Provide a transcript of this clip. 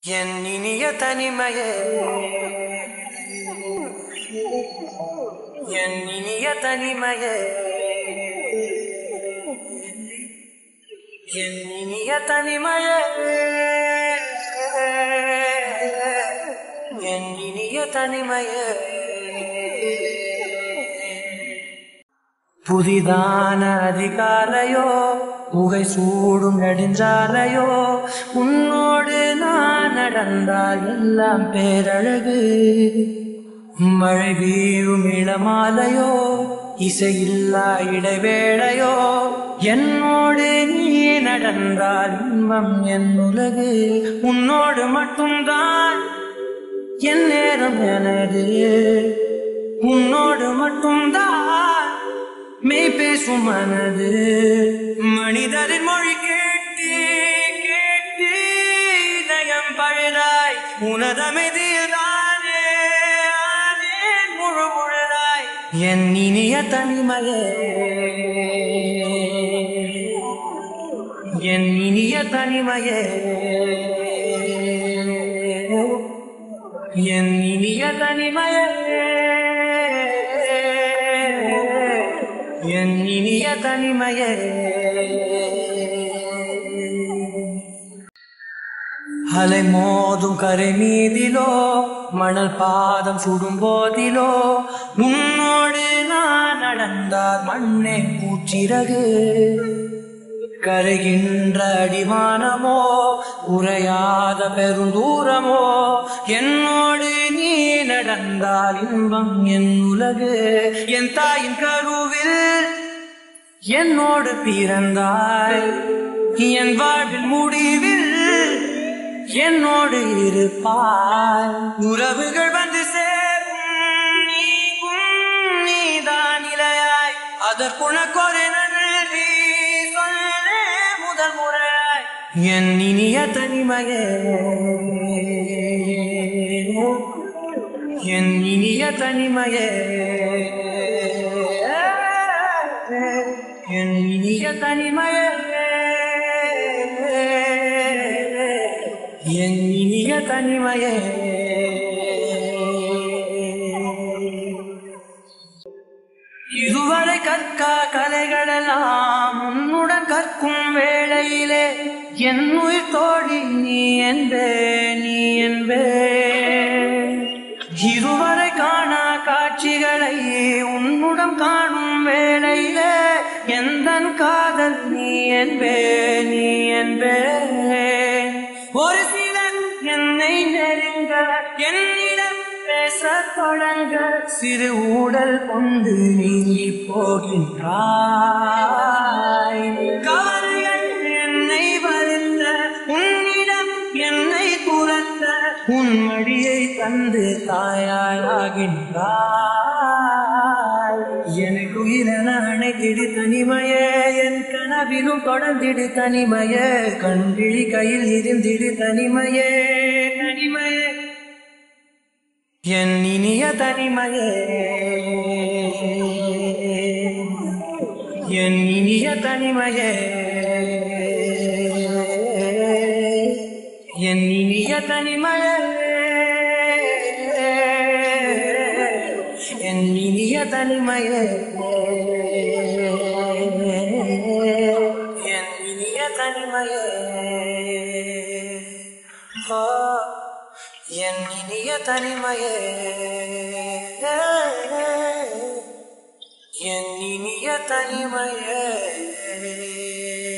என் இனிய தனிமையே என் இனிய தனிமையே என் இனிய தனிமையே என் இனிய தனிமையே புதிதான அதிகாலையோ புகை சூடும் நெடுஞ்சாலையோ உன்னோடு நான் நடந்தால் எல்லாம் பேரழகு மழை வீழும் இளமாலையோ இசையில்லா இடைவேளையோ என்னோடு நீ நடந்தால் இன்பம் என் உலகு உன்னோடு மட்டும்தான் என் நேரம் எனது உன்னோடு மட்டும்தான் மெய் பேசும் மனது மனிதரின் மொழி கேட்டு கேட்டு இதயம் பழுதாய் உனதமைதில்தானே ஆனேன் முழு முழுதாய் என் இனிய தனிமையே என் இனிய தனிமையே என் இனிய தனிமையே என் இனிய தனிமையே அலை மோதும் கரை மீதிலோ மணல் பாதம் சுடும் போதிலோ உன்னோடு நான் நடந்தால் மண்ணே பூச்சிறகு கரைகின்ற அடிமானமோ உறையாத பெருந்தூரமோ என்னோடு நீ நடந்தால் இன்பம் என் உலகு என் தாயின் கருவில் என்னோடு பிறந்தாய் என் வாழ்வில் முடிவில் என்னோடு இருப்பாய் உறவுகள் வந்து சேரும் நீக்கும் நீதான் இலையாய் அதற்குணக்கொரு நன்றி சொல்ல முதல் முறையாய் என் இனிய தனிமையே என் இனிய தனிமையே என் இனிய தனிமையே என் இனிய தனிமையே இதுவரை கற்கா கலைகளெல்லாம் உன்னுடன் கற்கும் வேளையிலே என் உயிர் தோழி நீ என்பே நீ என்பே இதுவரை காணா காட்சிகளை உன்னுடன் காணும் வேளையிலே எந்த காதல் நீ என்பே நீ என்பே ஒரு சிலர் என்னை நெருங்க என்னிடம் பேசத் தொடங்க சிறு ஊடல் கொண்டு நீங்கி போகின்றாய் கவலைகள் என்னை வருந்த உன்னிடம் என்னை துரத்த உன் மடியை தந்து தாயாகின்றாய் எனக்கு உயிரென அணைத்திடு தனிமையே என் கனவிலும் தொடர்ந்திடு தனிமையே கண்விழி கையில் இருந்திடு தனிமையே தனிமையே என் இனிய தனிமையே என் இனிய தனிமையே என் இனிய தனிமையே என் இனிய தனிமையே என் இனிய தனிமையே ஆ என் இனிய தனிமையே என் இனிய தனிமையே